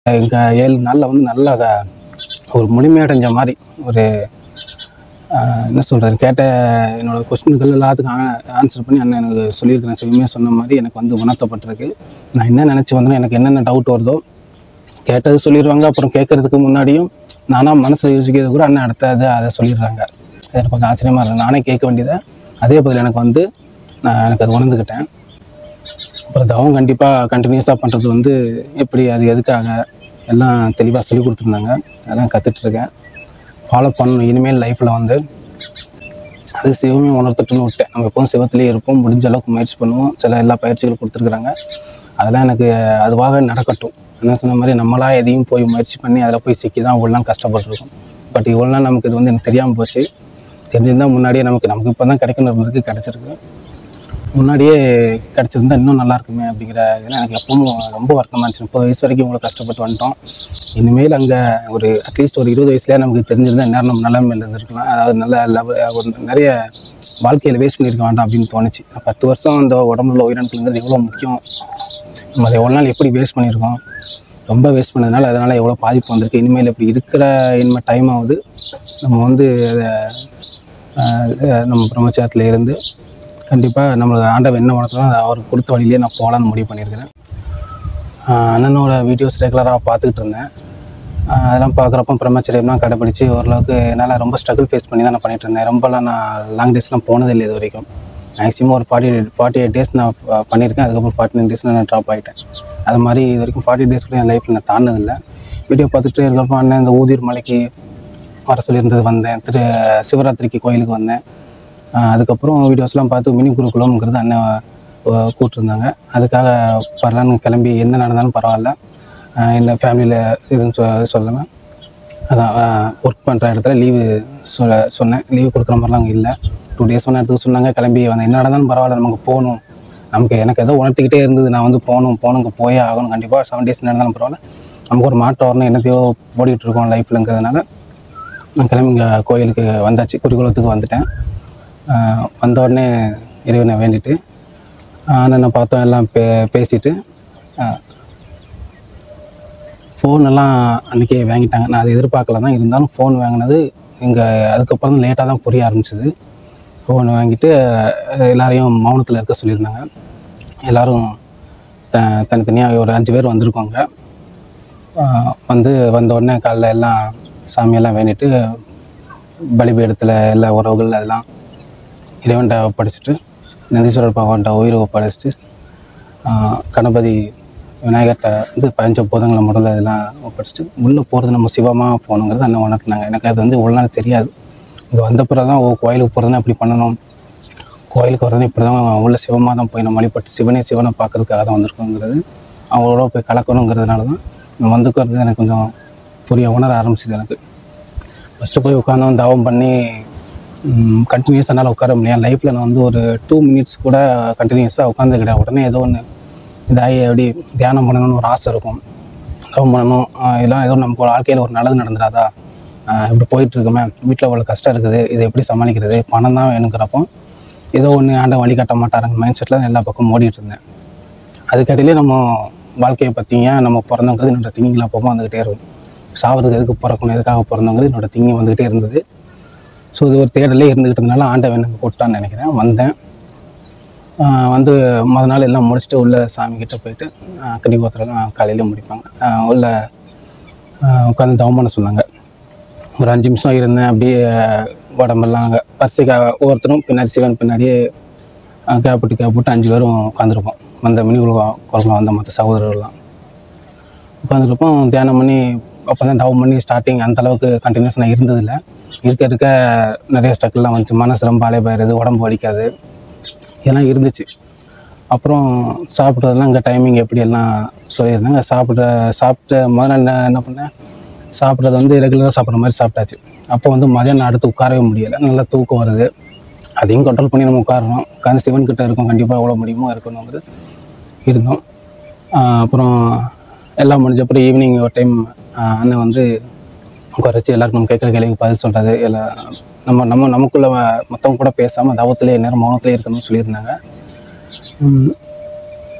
எங்கள் ஏழு நாளில் வந்து நல்லா க- ஒரு முழுமையடைஞ்ச மாதிரி ஒரு ஆஹ், என்ன சொல்கிறது கேட்ட என்னோட கொஸ்டின்கள் எல்லாத்துக்கும் ஆன்சர் பண்ணி அண்ணன் எனக்கு சொல்லியிருக்கிறேன் சிவமையாக சொன்ன மாதிரி எனக்கு வந்து உணர்த்தப்பட்டிருக்கு நான் என்ன நினச்சி வந்தேனோ எனக்கு என்னென்ன டவுட் வருதோ கேட்டது சொல்லிடுவாங்க அப்புறம் கேட்கறதுக்கு முன்னாடியும் நானாக மனசில் யோசிக்கிறது கூட அண்ணன் அடுத்தது அதை சொல்லிடுறாங்க அது எனக்கு கொஞ்சம் ஆச்சரியமாக இருக்கு நானே கேட்க வேண்டியதை அதே பதில் எனக்கு வந்து நான் எனக்கு அது உணர்ந்துக்கிட்டேன் அப்புறம் தவம் கண்டிப்பாக கண்டினியூஸாக பண்ணுறது வந்து எப்படி அது எதுக்காக எல்லாம் தெளிவாக சொல்லி கொடுத்துருந்தாங்க அதெல்லாம் கற்றுட்ருக்கேன் ஃபாலோ பண்ணணும் இனிமேல் லைஃப்பில் வந்து அது சிவமே உணர்த்துட்டுன்னு விட்டேன் நம்ம எப்பவும் சிவத்திலே இருப்போம் முடிஞ்ச அளவுக்கு முயற்சி பண்ணுவோம் சில எல்லா பயிற்சிகளும் கொடுத்துருக்குறாங்க அதெல்லாம் எனக்கு அதுவாக நடக்கட்டும் என்ன சொன்ன மாதிரி நம்மளா எதையும் போய் முயற்சி பண்ணி அதில் போய் சிக்கி தான் இவ்வளோ நாள் கஷ்டப்பட்டுருக்கோம் பட் இவ்வளோ நாள் நமக்கு இது வந்து எனக்கு தெரியாமல் போச்சு தெரிஞ்சிருந்தால் முன்னாடியே நமக்கு நமக்கு இப்போ தான் கிடைக்கணும் இருந்திருக்கு கிடச்சிருக்கு முன்னாடியே கிடச்சிருந்தா இன்னும் நல்லா இருக்குமே அப்படிங்கிற இதெல்லாம் எனக்கு எப்பவும் ரொம்ப வருத்தமாக இருந்துச்சு முப்பது வயசு வரைக்கும் இவ்வளோ கஷ்டப்பட்டு வந்துட்டோம் இனிமேல் அங்கே ஒரு அட்லீஸ்ட் ஒரு இருபது வயசுலேயே நமக்கு தெரிஞ்சிருந்தா நேரம் நம்ம நல்ல மேல இருந்திருக்கலாம் அதாவது நல்ல லெவல் ஒரு நிறைய வாழ்க்கையில் வேஸ்ட் பண்ணியிருக்க வேண்டாம் அப்படின்னு தோணுச்சு பத்து வருஷம் அந்த உடம்புல உயிரினத்துலேருந்து எவ்வளோ முக்கியம் நம்ம அதை எவ்வளோ நாள் எப்படி வேஸ்ட் பண்ணியிருக்கோம் ரொம்ப வேஸ்ட் பண்ணதுனால அதனால் எவ்வளோ பாதிப்பு வந்திருக்கு இனிமேல் இப்படி இருக்கிற இனிமேல் டைம் ஆகுது நம்ம வந்து அதை ஆஹ் நம்ம பிரம்மச்சாரத்தில் இருந்து கண்டிப்பாக நம்மளுக்கு ஆண்டவன் என்ன உணர்த்தலாம் அதை அவருக்கு கொடுத்த வழியிலே நான் போகலான்னு முடிவு பண்ணியிருக்கிறேன் ஆஹ் அண்ணனோட வீடியோஸ் ரெகுலராக பார்த்துக்கிட்டு இருந்தேன் ஆஹ் அதெல்லாம் பார்க்குறப்ப பிரம்மச்சரியம்லாம் கடைப்பிடிச்சு ஓரளவுக்கு என்னால் ரொம்ப ஸ்ட்ரகிள் ஃபேஸ் பண்ணி தான் நான் பண்ணிட்டு இருந்தேன் ரொம்பலாம் நான் லாங் டேஸ்லாம் போனதில்லை இது வரைக்கும் மேக்ஸிமம் ஒரு ஃபார்ட்டி ஃபார்ட்டி எயிட் டேஸ் நான் ப- பண்ணியிருக்கேன் அதுக்கப்புறம் ஃபார்ட்டி நைன் டேஸ் நான் ட்ராப் ஆகிட்டேன் அது மாதிரி இது வரைக்கும் ஃபார்ட்டி டேஸ் கூட என் லைஃப்பில் நான் தாண்டதில்லை வீடியோ பார்த்துட்டு இருக்கிறப்ப அண்ணன் இந்த ஊதிர் மலைக்கு வர சொல்லியிருந்தது வந்தேன் திரு சிவராத்திரிக்கு கோயிலுக்கு வந்தேன் ஆஹ் அதுக்கப்புறம் வீடியோஸ்லாம் பார்த்து மினி குருகுலம்ங்கிறது அண்ணன் அஹ் கூப்பிட்டுருந்தாங்க அதுக்காக வரலான்னு கிளம்பி என்ன நடந்தாலும் பரவாயில்ல ஆஹ் என்ன ஃபேமிலியில் இதுன்னு சொ சொல்லுவேன் அதான் ஒர்க் பண்ணுற இடத்துல லீவு சொல்ல சொன்னேன் லீவு கொடுக்குற மாதிரிலாம் அங்கே இல்லை டூ டேஸ் ஒன்று இடத்துக்கு சொன்னாங்க கிளம்பி வந்தேன் என்ன நடந்தாலும் பரவாயில்ல நமக்கு போகணும் நமக்கு எனக்கு ஏதோ உணர்த்திக்கிட்டே இருந்தது நான் வந்து போகணும் போகணுங்க போயே ஆகணும் கண்டிப்பாக செவன் டேஸ் நடந்தாலும் பரவாயில்ல நமக்கு ஒரு மாற்றம் வரணும் என்னத்தையோ ஓடிட்டு இருக்கோம் லைஃப்லங்கிறதுனால நான் கிளம்பி இங்கே கோயிலுக்கு வந்தாச்சு குறிக்குளத்துக்கு வந்துட்டேன் ஆஹ் வந்த உடனே இறைவனை வேண்டிட்டு அண்ணனை பார்த்தோம் எல்லாம் பே பேசிட்டு ஃபோன் எல்லாம் அன்றைக்கே வாங்கிட்டாங்க நான் அதை எதிர்பார்க்கல தான் இருந்தாலும் ஃபோன் வாங்கினது இங்கே அதுக்கப்புறம் தான் லேட்டாக தான் புரிய ஆரம்பிச்சது ஃபோன் வாங்கிட்டு அஹ், எல்லாரையும் மௌனத்தில் இருக்க சொல்லியிருந்தாங்க எல்லோரும் த தனித்தனியாக ஒரு அஞ்சு பேர் வந்திருக்கோங்க ஆஹ் வந்து வந்த உடனே காலைல எல்லாம் சாமியெல்லாம் வேண்டிட்டு பலிபீடத்தில் எல்லா உறவுகள் அதெல்லாம் இறைவன்கிட்ட ஒப்படைச்சிட்டு நந்தீஸ்வரர் பகவான்கிட்ட உயிரை ஒப்படைச்சிட்டு ஆஹ் கணபதி விநாயகர்கிட்ட வந்து பஞ்ச பூதங்களை முதல்ல இதெல்லாம் ஒப்படைச்சிட்டு உள்ளே போகிறது நம்ம சிவமாக போகணுங்கிறது அண்ணன் உணர்த்தினாங்க எனக்கு அது வந்து ஒரு நாள் தெரியாது இங்கே வந்த பிறகு தான் ஓ கோயிலுக்கு போகிறதுனா இப்படி பண்ணணும் கோயிலுக்கு வரதுனா இப்படி தான் உள்ள சிவமாக தான் போய் நம்ம வழிபட்டு சிவனே சிவனை பார்க்கறதுக்காக தான் வந்திருக்கோங்கிறது அவங்களோட போய் கலக்கணுங்கிறதுனால தான் நான் வந்துக்கிறது எனக்கு கொஞ்சம் புரிய உணர ஆரம்பிச்சிது எனக்கு ஃபஸ்ட்டு போய் உட்காந்தோம் தவம் பண்ணி கண்டினியூஸ் என்னால் உட்கார முடியும் லைஃப்பில் நான் வந்து ஒரு டூ மினிட்ஸ் கூட கண்டினியூஸாக உட்காந்து கிடையாது உடனே ஏதோ ஒன்று இதாகி அப்படி தியானம் பண்ணணும்னு ஒரு ஆசை இருக்கும் தவம் பண்ணணும் ஆஹ் இதெல்லாம் ஏதோ நமக்கு ஒரு வாழ்க்கையில் ஒரு நல்லது நடந்துடாதா ஆஹ் இப்படி போயிட்டு இருக்குமே வீட்டில் அவ்வளோ கஷ்டம் இருக்குது இதை எப்படி சமாளிக்கிறது பணம் தான் வேணுங்கிறப்போ ஏதோ ஒன்று ஆண்ட வழி கட்ட மாட்டாருங்க மைண்ட் செட்டில் எல்லா பக்கம் ஓடிட்டு இருந்தேன் அதுக்கடியிலே நம்ம வாழ்க்கையை பற்றிங்க நம்ம பிறந்தவங்கிறது என்னோட திங்கிங்கில் அப்பப்போ வந்துக்கிட்டே இருக்கும் சாவதுக்கு எதுக்கு பிறக்கணும் எதுக்காக பிறந்தவங்கிறது என்னோட திங்கிங் வந்துக்கிட்டே இருந்தது ஸோ இது ஒரு தேடலே இருந்துக்கிட்டதுனால ஆண்டவன் எனக்கு கூப்பிட்டான்னு நினைக்கிறேன் வந்தேன் ஆஹ் வந்து மொதல் நாள் எல்லாம் முடிச்சுட்டு உள்ள சாமி கிட்ட போயிட்டு கன்னிகோத்திரம் காலையில முடிப்பாங்க ஆஹ் உள்ள உட்காந்து தவம் பண்ண சொன்னாங்க ஒரு அஞ்சு நிமிஷம் இருந்தேன் அப்படியே உடம்பெல்லாம் அங்கே வரிசைக்காக ஒவ்வொருத்தரும் பின்னாடி சிவன் பின்னாடியே கேப்பிட்டு கேப்பிட்டு அஞ்சு பேரும் உட்காந்துருப்போம் வந்த மினி குரலாம் வந்த மற்ற சகோதரர்கள்லாம் உட்காந்துருப்போம் தியானம் பண்ணி அப்போ தான் தவம் பண்ணி ஸ்டார்டிங் அந்த அளவுக்கு கண்டினியூஸ் நான் இருந்ததில்லை இருக்க இருக்க நிறைய ஸ்ட்ரகிள்லாம் வந்துச்சு மனசு ரொம்ப அலைபாயிருது உடம்பு வலிக்காது இதெல்லாம் இருந்துச்சு அப்புறம் சாப்பிட்றதெல்லாம் இங்கே டைமிங் எப்படி எல்லாம் சொல்லியிருந்தாங்க சாப்பிட்ற சாப்பிட்ட முதல்ல என்ன என்ன பண்ணேன் சாப்பிட்றது வந்து ரெகுலராக சாப்பிட்ற மாதிரி சாப்பிட்டாச்சு அப்போ வந்து மதியானம் அடுத்து உட்காரவே முடியலை நல்லா தூக்கம் வருது அதையும் கண்ட்ரோல் பண்ணி நம்ம உட்காரணும் உட்காந்து சிவன் கிட்ட இருக்கோம் கண்டிப்பாக எவ்வளோ முடியுமோ இருக்கணுங்கிறது இருந்தோம் ஆஹ் அப்புறம் எல்லாம் முடிஞ்ச அப்புறம் ஈவினிங் ஒரு டைம் அண்ணன் வந்து குறைச்சி எல்லாருக்கும் நம்ம கேட்குற கேள்விக்கு பதில் சொல்கிறது எல்லாம் நம்ம நம்ம நமக்குள்ள மற்றவங்க கூட பேசாமல் தவத்திலே நேரம் மௌனத்திலே இருக்கணும்னு சொல்லியிருந்தாங்க உம்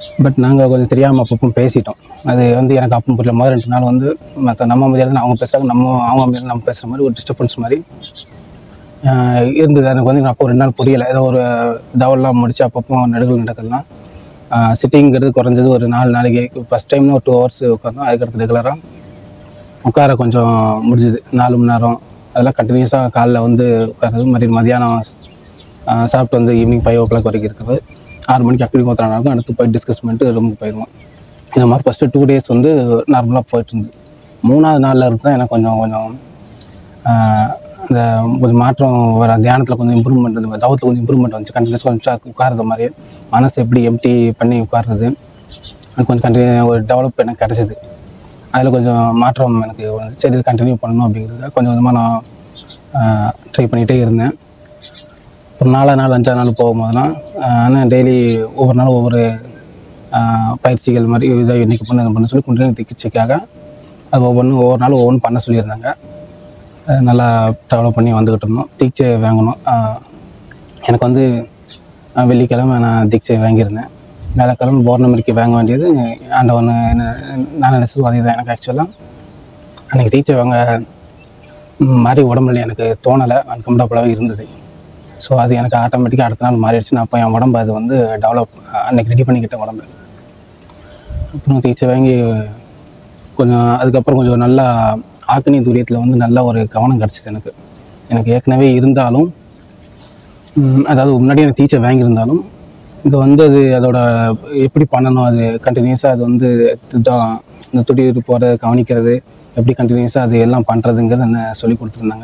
பட் நாங்கள் கொஞ்சம் தெரியாமல் அப்பப்போ பேசிட்டோம் அது வந்து எனக்கு அப்போ புரியல முதல் ரெண்டு நாள் வந்து மற்ற நம்ம மதியானம் அவங்க பேசுகிறாங்க நம்ம அவங்க மதியானம் நம்ம பேசுகிற மாதிரி ஒரு டிஸ்டர்பன்ஸ் மாதிரி ஆஹ் இருந்தது எனக்கு வந்து அப்போ ரெண்டு நாள் புரியலை ஏதோ ஒரு தவறுலாம் முடிச்சு அப்பப்போ நடுகள் நடக்கலாம் சிட்டிங்கிறது குறைஞ்சது ஒரு நாலு நாளைக்கு ஃபஸ்ட் டைம்னு ஒரு டூ ஹவர்ஸ் உட்காந்தோம் அதுக்கடுத்து ரெகுலராக உட்கார கொஞ்சம் முடிஞ்சுது நாலு மணி நேரம் அதெல்லாம் கண்டினியூஸாக காலைல வந்து உட்காந்து மதிய மதியானம் ஆஹ் சாப்பிட்டு வந்து ஈவினிங் ஃபைவ் ஓ கிளாக் வரைக்கும் இருக்குது ஆறு மணிக்கு அப்படி ஒருத்தர் நடக்கும் அடுத்து போய் டிஸ்கஸ் பண்ணிட்டு ரூமுக்கு போயிடுவோம் இந்த மாதிரி ஃபஸ்ட்டு டூ டேஸ் வந்து நார்மலாக போயிட்டு இருந்தது மூணாவது நாளில் இருந்து தான் எனக்கு கொஞ்சம் கொஞ்சம் ஆஹ் இந்த கொஞ்சம் மாற்றம் வர தியானத்தில் கொஞ்சம் இம்ப்ரூவ்மெண்ட் இந்த தவத்தில் கொஞ்சம் இம்ப்ரூவ்மெண்ட் வந்துச்சு கண்டினியூஸ் கொஞ்சம் உட்கார்றது மாதிரி மனசு எப்படி எம்டி பண்ணி உட்கார்றது அது கொஞ்சம் கண்டினியூ ஒரு டெவலப் எனக்கு கிடச்சிது அதில் கொஞ்சம் மாற்றம் எனக்கு வந்துச்சு. சரி இது கண்டினியூ பண்ணணும் அப்படிங்கிறத கொஞ்சம் கொஞ்சமாக நான் ட்ரை பண்ணிகிட்டே இருந்தேன் ஒரு நாலா நாள் அஞ்சாறு நாள் போகும்போதெல்லாம் ஆனால் டெய்லி ஒவ்வொரு நாளும் ஒவ்வொரு ஆஹ் பயிற்சிகள் மாதிரி இதை இன்றைக்கி பண்ண இதை பண்ண சொல்லி குண்டலினி திக்கிச்சிக்காக அது ஒவ்வொன்றும் ஒவ்வொரு நாளும் ஒவ்வொன்றும் பண்ண சொல்லியிருந்தாங்க அது நல்லா டெவலப் பண்ணி வந்துக்கிட்டு இருந்தோம் தீட்சை வாங்கணும் ஆஹ் எனக்கு வந்து ஆஹ் வெள்ளிக்கிழமை நான் தீட்சை வாங்கியிருந்தேன் வியாழக்கிழமை பௌர்ணமிக்கு வாங்க வேண்டியது ஆண்டவன் என்ன நான் நினச்சது அதே தான் எனக்கு ஆக்சுவலாக அன்றைக்கி தீட்சை வாங்க ம், மாதிரி உடம்புல எனக்கு தோணலை அன்கம்ஃபர்டபுளாகவே இருந்தது ஸோ அது எனக்கு ஆட்டோமேட்டிக்காக அடுத்த நாள் மாறிடுச்சு நான் அப்போ என் உடம்பு அது வந்து டெவலப் அன்னைக்கு ரெடி பண்ணிக்கிட்டேன் உடம்பு அப்புறம் தீட்சை வாங்கி கொஞ்சம் அதுக்கப்புறம் கொஞ்சம் நல்லா ஆக்கனி துரியத்தில் வந்து நல்ல ஒரு கவனம் கிடச்சிது எனக்கு எனக்கு ஏற்கனவே இருந்தாலும் ம், அதாவது முன்னாடி எனக்கு டீச்சர் வாங்கியிருந்தாலும் இங்கே வந்து அது அதோட எப்படி பண்ணணும் அது கண்டினியூஸாக அது வந்து இதுதான் இந்த துடி போகிறத கவனிக்கிறது எப்படி கண்டினியூஸாக அது எல்லாம் பண்ணுறதுங்கிறது என்ன சொல்லி கொடுத்துருந்தாங்க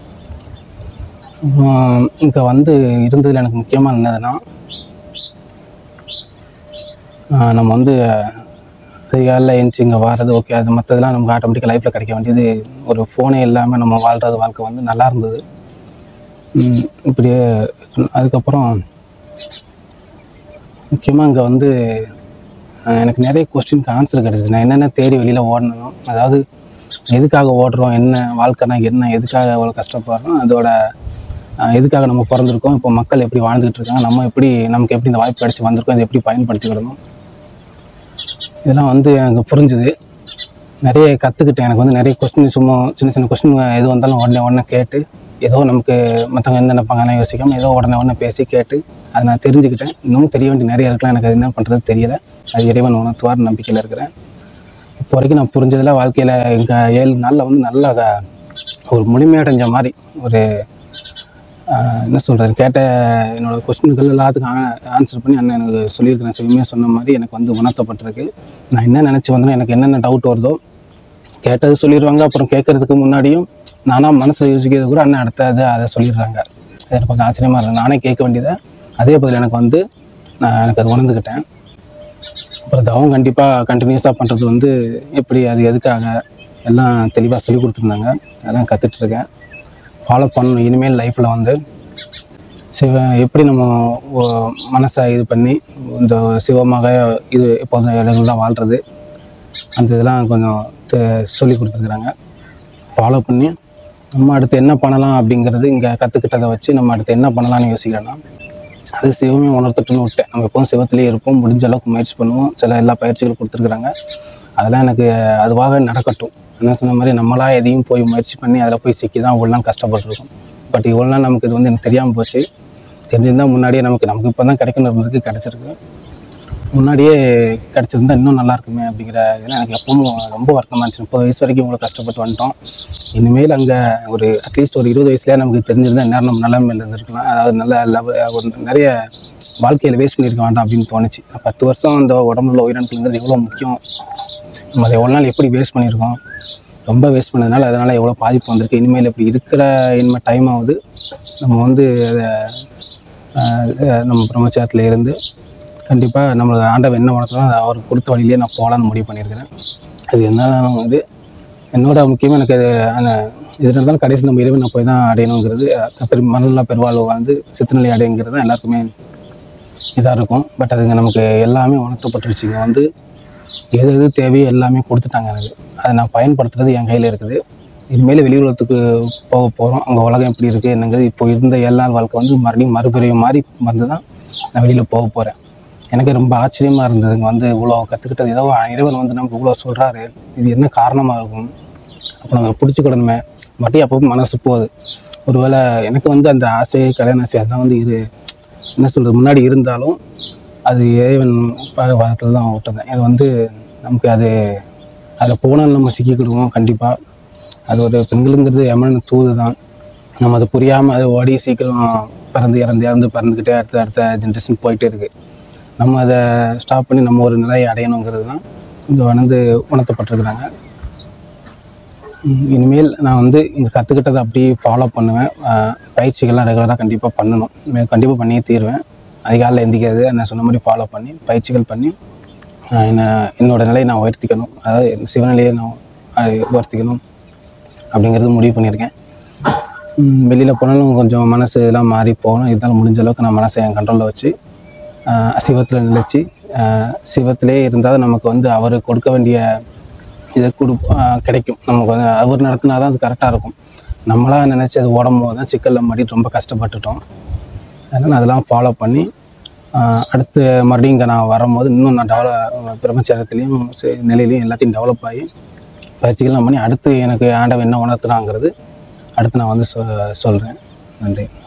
இங்கே வந்து இருந்ததில் எனக்கு முக்கியமாக என்னதுன்னா ஆஹ் நம்ம வந்து அதிகாலையில் எழுந்துச்சி இங்கே வர்றது ஓகே அது மற்றதெல்லாம் நமக்கு ஆட்டோமேட்டிக்காக லைஃப்பில் கிடைக்க வேண்டியது ஒரு ஃபோனே இல்லாமல் நம்ம வாழ்கிறது வாழ்க்கை வந்து நல்லா இருந்தது உம் இப்படியே அதுக்கப்புறம் முக்கியமாக இங்கே வந்து ஆஹ் எனக்கு நிறைய கொஸ்டினுக்கு ஆன்சர் கிடச்சிது நான் என்னென்ன தேடி வெளியில் ஓடணும் அதாவது எதுக்காக ஓடுறோம் என்ன வாழ்க்கைனா என்ன எதுக்காக அவ்வளோ கஷ்டப்படுறோம் அதோட ஆஹ் எதுக்காக நம்ம பிறந்திருக்கோம் இப்போ மக்கள் எப்படி வாழ்ந்துகிட்டு இருக்காங்க நம்ம எப்படி நமக்கு எப்படி இந்த வாய்ப்பு கிடச்சி வந்திருக்கோம் இதை எப்படி பயன்படுத்திக்கிடணும் இதெல்லாம் வந்து எனக்கு புரிஞ்சுது நிறைய கற்றுக்கிட்டேன் எனக்கு வந்து நிறைய கொஸ்டின் சும்மா சின்ன சின்ன கொஸ்டின் எது வந்தாலும் உடனே உடனே கேட்டு ஏதோ நமக்கு மற்றவங்க என்ன நினைப்பாங்கன்னு யோசிக்காமல் ஏதோ உடனே உடனே பேசி கேட்டு அதை நான் தெரிஞ்சுக்கிட்டேன் இன்னும் தெரிய வேண்டிய நிறைய இருக்கலாம் எனக்கு அது என்ன பண்ணுறது தெரியல அது இறைவன் உணர்த்துவார் நம்பிக்கையில் இருக்கிறேன் இப்போ வரைக்கும் நான் புரிஞ்சதில் வாழ்க்கையில் எங்கள் ஏழு நாளில் வந்து நல்லா அத- ஒரு முழுமையடைஞ்ச மாதிரி ஒரு ஆஹ், என்ன சொல்கிறது கேட்ட என்னோட கொஸ்டின்கள் எல்லாத்துக்கும் ஆன்சர் பண்ணி அண்ணன் எனக்கு சொல்லியிருக்கிறேன் சிவமையாக சொன்ன மாதிரி எனக்கு வந்து உணர்த்தப்பட்டிருக்கு நான் என்ன நினச்சி வந்தேனோ எனக்கு என்னென்ன டவுட் வருதோ கேட்டது சொல்லிடுவாங்க அப்புறம் கேட்கறதுக்கு முன்னாடியும் நானாக மனசை யோசிக்கிறது கூட அண்ணன் அடுத்தது அதை சொல்லிடுறாங்க அது எனக்கு கொஞ்சம் ஆச்சரியமாக இருந்தது நானே கேட்க வேண்டியதை அதே பதில் எனக்கு வந்து நான் எனக்கு அது உணர்ந்துக்கிட்டேன் அப்புறம் தவம் கண்டிப்பாக கண்டினியூஸாக பண்ணுறது வந்து எப்படி அது எதுக்காக எல்லாம் தெளிவாக சொல்லி கொடுத்துருந்தாங்க அதெல்லாம் கற்றுட்ருக்கேன் ஃபாலோ பண்ணணும் இனிமேல் லைஃப்பில் வந்து சிவ எப்படி நம்ம ஒ- மனசை இது பண்ணி இந்த சிவமாக இது எப்போதும் இடங்கள்லாம் வாழ்கிறது அந்த இதெல்லாம் கொஞ்சம் தெ- சொல்லி கொடுத்துருக்குறாங்க ஃபாலோ பண்ணி நம்ம அடுத்து என்ன பண்ணலாம் அப்படிங்கிறது இங்கே கற்றுக்கிட்டதை வச்சு நம்ம அடுத்து என்ன பண்ணலாம்னு யோசிக்கிறேன்னா அது சிவமே உணர்த்துட்டுன்னு விட்டேன் நம்ம எப்பவும் சிவத்திலே இருப்போம் முடிஞ்ச அளவுக்கு முயற்சி பண்ணுவோம் சில எல்லா பயிற்சிகளும் கொடுத்துருக்குறாங்க அதெல்லாம் எனக்கு அதுவாக நடக்கட்டும் என்ன சொன்ன மாதிரி நம்மளா எதையும் போய் முயற்சி பண்ணி அதில் போய் சிக்கி தான் இவ்வளோ நாள் கஷ்டப்பட்டுருக்கோம் பட் இவ்வளோ நாள் நமக்கு இது வந்து எனக்கு தெரியாமல் போச்சு தெரிஞ்சிருந்தால் முன்னாடியே நமக்கு நமக்கு இப்போ தான் கிடைக்கணும் இருந்ததுக்கு கிடச்சிருக்கு முன்னாடியே கிடச்சிருந்தா இன்னும் நல்லா இருக்குமே அப்படிங்கிற இதெல்லாம் எனக்கு எப்பவும் ரொம்ப வருத்தமாக இருந்துச்சு முப்பது வயசு வரைக்கும் இவ்வளோ கஷ்டப்பட்டு வந்துட்டோம் இனிமேல் அங்கே ஒரு அட்லீஸ்ட் ஒரு இருபது வயசுலேயே நமக்கு தெரிஞ்சிருந்தா நேரம் நம்ம நிலைமையில் இருந்திருக்கலாம் அதாவது நல்ல லெவ ஒரு நிறைய வாழ்க்கையில் வேஸ்ட் பண்ணியிருக்க வேண்டாம் அப்படின்னு தோணுச்சு பத்து வருஷம் அந்த உடம்புல உயிரினத்துலேருந்து எவ்வளோ முக்கியம் நம்ம அதை எவ்வளோ நாள் எப்படி வேஸ்ட் பண்ணியிருக்கோம் ரொம்ப வேஸ்ட் பண்ணதுனால அதனால் எவ்வளோ பாதிப்பு வந்திருக்கு இனிமேல் இப்படி இருக்கிற இனிமேல் டைம் ஆகுது நம்ம வந்து அதை ஆஹ் நம்ம பிரம்மச்சாரத்தில் இருந்து கண்டிப்பாக நம்மளுக்கு ஆண்டவன் என்ன உணர்த்தலாம் அதை அவருக்கு கொடுத்த வழியிலே நான் போகலான்னு முடிவு பண்ணியிருக்கிறேன் அது என்னதான் வந்து என்னோட முக்கியமாக எனக்கு அது அந்த இது இருந்தாலும் கடைசி நம்ம இறைவனை போய் தான் அடையணுங்கிறது அஹ் பெரு மனநல பெருவாழ்வு வந்து சித்தநிலை அடையுங்கிறது தான் எல்லாருக்குமே இதாக இருக்கும் பட் அதுங்க நமக்கு எல்லாமே உணர்த்தப்பட்டுருச்சு இங்கே வந்து எது எது தேவையோ எல்லாமே கொடுத்துட்டாங்க எனக்கு அதை நான் பயன்படுத்துறது என் கையில் இருக்குது இனிமேல் வெளி உலகத்துக்கு போக போகிறோம் அங்கே உலகம் எப்படி இருக்குது என்னங்கிறது இப்போ இருந்த ஏழு நாள் வாழ்க்கை வந்து மறுபடியும் மறுபிறவி மாதிரி வந்து தான் நான் வெளியில் போக போகிறேன் எனக்கு ரொம்ப ஆச்சரியமாக இருந்தது இங்கே வந்து இவ்வளோ கற்றுக்கிட்டது ஏதோ இறைவன் வந்து நமக்கு இவ்வளோ சொல்கிறாரு இது என்ன காரணமாக இருக்கும் அப்போ நம்ம பிடிச்சிக்கிடணுமே மறுபடியும் அப்போ மனசு போகுது ஒருவேளை எனக்கு வந்து அந்த ஆசை கல்யாண ஆசை அதெல்லாம் வந்து இது என்ன சொல்கிறது முன்னாடி இருந்தாலும் அது இறைவன் பாகத்தில் தான் விட்டுருந்தேன் இது வந்து நமக்கு அது அதில் போனால் நம்ம சிக்கிக்கிடுவோம் கண்டிப்பாக அது ஒரு பெண்களுங்கிறது எமன தூது தான் நம்ம அது புரியாமல் அது ஓடி சீக்கிரம் பிறந்து இறந்து இறந்து பிறந்துக்கிட்டே அடுத்த அடுத்த ஜென்ரேஷன் போயிட்டே இருக்குது நம்ம அதை ஸ்டாப் பண்ணி நம்ம ஒரு நிலையை அடையணுங்கிறது தான் இங்கே வந்து உணர்த்தப்பட்டிருக்கிறாங்க உம் இனிமேல் நான் வந்து இங்கே கற்றுக்கிட்டதை அப்படியே ஃபாலோ பண்ணுவேன் ஆஹ் பயிற்சிகள்லாம் ரெகுலராக கண்டிப்பாக பண்ணணும் கண்டிப்பாக பண்ணியே தீருவேன் அதிகாலையில் எந்திக்கிறது நான் சொன்ன மாதிரி ஃபாலோ பண்ணி பயிற்சிகள் பண்ணி ஆஹ் என்ன என்னோட நிலையை நான் உயர்த்திக்கணும் அதாவது என் சிவநிலையை நான் ஆஹ் உயர்த்திக்கணும் அப்படிங்கிறது முடிவு பண்ணியிருக்கேன் வெளியில் போனாலும் கொஞ்சம் மனசு இதெல்லாம் மாறி போகணும் இதெல்லாம் முடிஞ்ச அளவுக்கு நான் மனசை என் கண்ட்ரோலில் வச்சு சிவத்தில் நிலைச்சு ஆஹ் சிவத்திலே இருந்தால் நமக்கு வந்து அவர் கொடுக்க வேண்டிய இதை கொடு ஆஹ் கிடைக்கும் நமக்கு வந்து அவர் நடத்தினா தான் அது கரெக்டாக இருக்கும் நம்மளா நினச்சி அது ஓடும் போது தான் சிக்கலில் மாட்டிட்டு ரொம்ப கஷ்டப்பட்டுட்டோம் அதனால் அதெல்லாம் ஃபாலோ பண்ணி ஆஹ் அடுத்து மறுபடியும் இங்கே நான் வரும்போது இன்னும் நான் டெவலப் பிரம்மச்சரியத்துலேயும் சரி நிலையிலையும் எல்லாத்தையும் டெவலப் ஆகி பயிற்சிகள்லாம் பண்ணி அடுத்து எனக்கு ஆண்டவன் என்ன உணர்த்துனாங்கிறது அடுத்து நான் வந்து சொ சொல்கிறேன் நன்றி